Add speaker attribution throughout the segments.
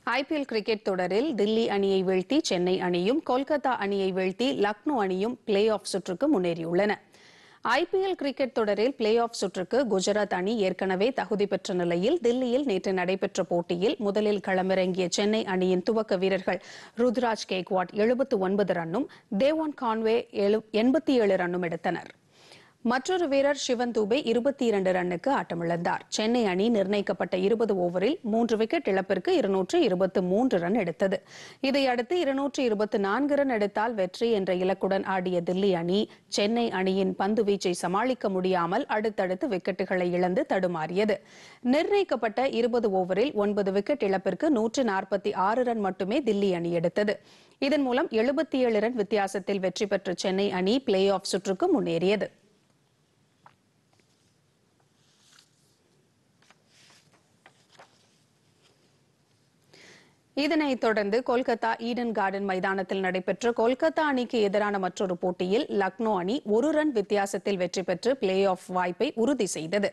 Speaker 1: IPL cricket தொடரில் தில்லி அணியை வீழ்த்தி சென்னை அணியும் கொல்கத்தா அணியை வீழ்த்தி லக்னோ அணியும் பிளே ஆஃப் சுற்றுக்கு முன்னேறியுள்ளன ஐபிஎல் கிரிக்கெட் தொடரில் பிளே ஆஃப் சுற்றுக்கு குஜராத் அணி ஏற்கனவே தகுதி பெற்ற நிலையில் தில்லியில் நேற்று நடைபெற்ற போட்டியில் முதலில் களமிறங்கிய சென்னை அணியின் துவக்க வீரர்கள் ருத்ராஜ் கேக்வாட் எழுபத்து ஒன்பது ரன்னும் தேவான் கான்வே எண்பத்தி ஏழு ரன்னும் எடுத்தனர் மற்றொரு வீரர் சிவன் தூபே இருபத்தி இரண்டு ரன்னுக்கு ஆட்டமிழந்தார் சென்னை அணி நிர்ணயிக்கப்பட்ட இருபது ஓவரில் மூன்று விக்கெட் இழப்பிற்கு இருநூற்று இருபத்து மூன்று ரன் எடுத்தது இதையடுத்து இருநூற்று இருபத்தி நான்கு ரன் எடுத்தால் வெற்றி என்ற இலக்குடன் ஆடிய தில்லி அணி சென்னை அணியின் பந்து வீச்சை சமாளிக்க முடியாமல் அடுத்தடுத்து விக்கெட்டுகளை இழந்து தடுமாறியது நிர்ணயிக்கப்பட்ட இருபது ஓவரில் ஒன்பது விக்கெட் இழப்பிற்கு நூற்று நாற்பத்தி ஆறு ரன் மட்டுமே தில்லி அணி எடுத்தது இதன் மூலம் எழுபத்தி ஏழு ரன் வித்தியாசத்தில் வெற்றி பெற்ற சென்னை அணி பிளே ஆஃப் சுற்றுக்கு முன்னேறியது இதனைத் தொடர்ந்து கொல்கத்தா ஈடன் கார்டன் மைதானத்தில் நடைபெற்ற கொல்கத்தா அணிக்கு எதிரான மற்றொரு போட்டியில் லக்னோ அணி ஒரு ரன் வித்தியாசத்தில் வெற்றி பெற்று பிளே ஆஃப் வாய்ப்பை உறுதி செய்தது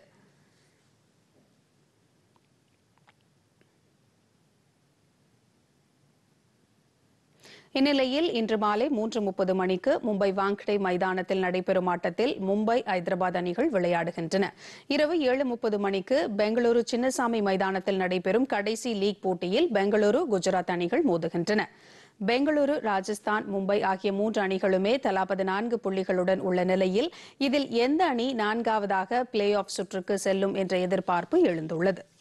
Speaker 1: இந்நிலையில் இன்று மாலை மூன்று முப்பது மணிக்கு மும்பை வாங்கடே மைதானத்தில் நடைபெறும் ஆட்டத்தில் மும்பை ஐதராபாத் அணிகள் விளையாடுகின்றன இரவு ஏழு முப்பது மணிக்கு பெங்களூரு சின்னசாமி மைதானத்தில் நடைபெறும் கடைசி லீக் போட்டியில் பெங்களூரு குஜராத் அணிகள் மோதுகின்றன பெங்களூரு ராஜஸ்தான் மும்பை ஆகிய மூன்று அணிகளுமே தலா பதினான்கு புள்ளிகளுடன் உள்ள நிலையில் இதில் எந்த அணி நான்காவதாக பிளே ஆஃப் சுற்றுக்கு செல்லும் என்ற எதிர்பார்ப்பு எழுந்துள்ளது